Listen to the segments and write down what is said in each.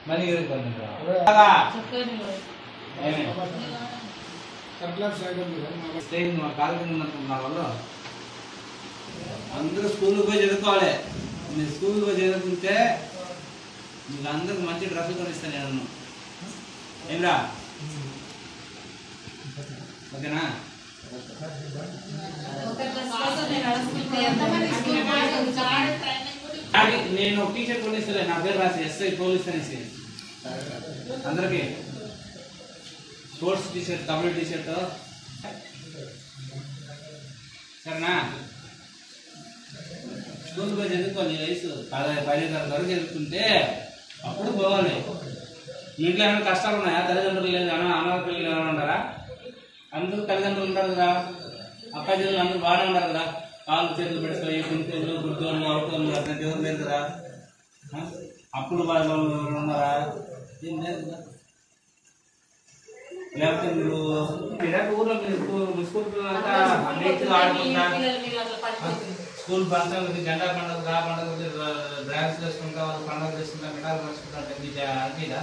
Money ఇరుకోండి stage మా కాలు కింద ఉన్నటువంటి నా వల్ల అందరూ స్కూల్కి పోయి చదువుకోవాలి మీరు స్కూల్కి పోయి చదువుకుంటే మీకు అందరికి మంచి డ్రెస్సులు కొనిస్తాను నేను ఏంరా ఓకేనా కానీ నేను టీ షర్ట్ కొనిస్తాను నా పేరు రాసి ఎస్ఐ పోలీస్ అనేసి అందరికి sports T shirt kabaddi T shirt సరేనా స్కూల్ పోయి చదువుకోవాలి నీ వయసు పది పది తరగతి వరకు చదువుకుంటే అప్పుడు పోవాలి మీ ఇంట్లో ఏమైనా కష్టాలు ఉన్నాయా తల్లిదండ్రులు లేదు అన్న అనాథ పిల్లలు ఏమైనా ఉన్నారా అందరూ తల్లిదండ్రులు ఉంటారు కదా అక్క చెల్లెలు అందరూ బాగానే ఉన్నారు కదా కాళ్ళు చేతులు పెట్టుకొని గుంటూరు గుర్తోళ్ళు అవుతుంది అట్లా దేవుడు లేదు కదా ఆ? అప్పులు వాళ్ళు ఎవరైనా ఉన్నారా ఏం లేదు కదా లేకపోతే మీరు మీరే ఊర్లో మీరు స్కూల్ మీ స్కూల్ పిల్లలంతా అన్నిటిలో ఆడుకుంటా స్కూల్ ఫంక్షన్లకి జెండా పండుగ రా పండుగ డ్రాన్స్ చేసుకుంటా వాళ్ళు పండుగ చేసుకుంటా మిఠాయిలు పంచుకుంటా మీకు అనిపిదా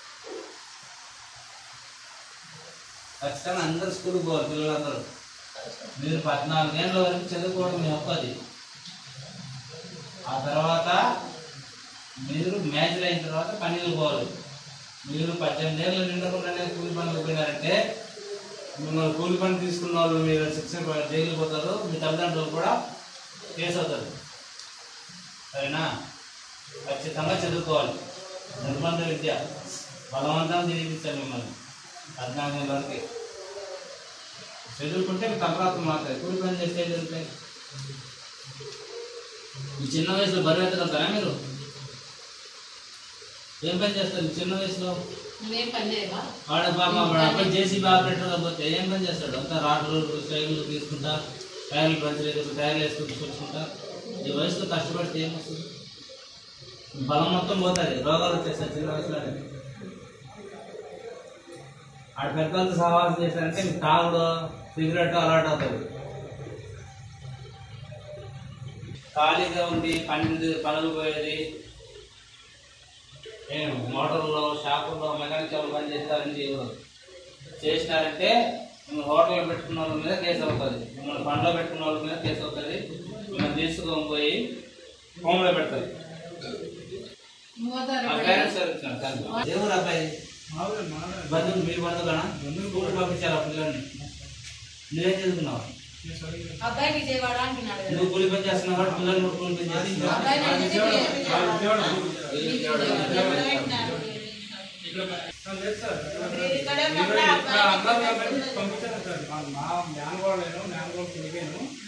ఖచ్చితంగా అందరు స్కూల్కి పోవాలి పిల్లలందరూ మీరు పద్నాలుగేళ్ళ వరకు చదువుకోవడం మీ హక్కు ఆ తర్వాత మీరు మ్యాచ్లు అయిన తర్వాత పనికి పోవాలి మీరు పద్దెనిమిది ఏళ్ళు నిండకుండానే కూలి పనులకు పోయినారంటే మిమ్మల్ని కూలి పని తీసుకున్న వాళ్ళు మీరు శిక్ష జైలు పోతారు మీ తల్లిదండ్రులు కూడా కేసు అవుతారు సరేనా ఖచ్చితంగా చదువుకోవాలి నిర్బంధ విద్య బలవంతంగా తిరిగిస్తారు మిమ్మల్ని పద్నాలుగు ఏళ్ళ వరకు చదువుకుంటే మీ తలరాత్రం మారుతాయి కూలి పని చేస్తే ఏం జరుగుతాయి ఈ చిన్న వయసులో బరువు ఎత్తగలుగుతారా మీరు ఏం పని చేస్తారు ఈ చిన్న వయసులో నువ్వేం పని చేయవా వాడ పాప వాడు అబ్బాయి జేసీబీ ఆపరేటర్ పోతే ఏం పని చేస్తాడు అంతా రాడ్లు స్టైలు తీసుకుంటా టైర్లు పంచలేదు టైర్లు వేసుకుని కూర్చుంటా ఈ వయసులో కష్టపడితే ఏం వస్తుంది బలం మొత్తం పోతుంది రోగాలు వచ్చేస్తాయి చిన్న వయసులో ఆడ పెద్దలతో సహవాసం చేశారంటే మీకు తాగుడు సిగరెట్ అలవాటు అవుతుంది ఖాళీగా ఉండి పన్నెండు పనులు పోయేది నేను మోటార్లో షాపుల్లో మెకానిక్ షాపులు పని చేస్తారని ఎవరు చేసినారంటే మిమ్మల్ని హోటల్లో పెట్టుకున్న వాళ్ళ మీద కేసు అవుతుంది మిమ్మల్ని పండ్లో పెట్టుకున్న వాళ్ళ మీద కేసు అవుతుంది మిమ్మల్ని తీసుకొని పోయి హోమ్లో పెడతారు మా పేరెంట్స్ వచ్చినారు కానీ దేవుడు అబ్బాయి బంధువులు మీరు బంధువులనా స్కూల్ పంపించారు ఆ పిల్లల్ని నువ్వేం చదువుకున్నావు అబ్బాయి విజయవాడ అంటున్నాడు కదా. నువ్వు కూలి పని చేస్తున్నావు కాబట్టి పిల్లలు కూడా కూలి పని చేస్తున్నావు అబ్బాయి నన్ను విజయవాడ పెట్టినారు. ఇక్కడ మళ్ళా అబ్బాయి పంపించాను సార్ మా మ్యాన్గోడ్ నేను మ్యాన్గోడ్ తిరిగాను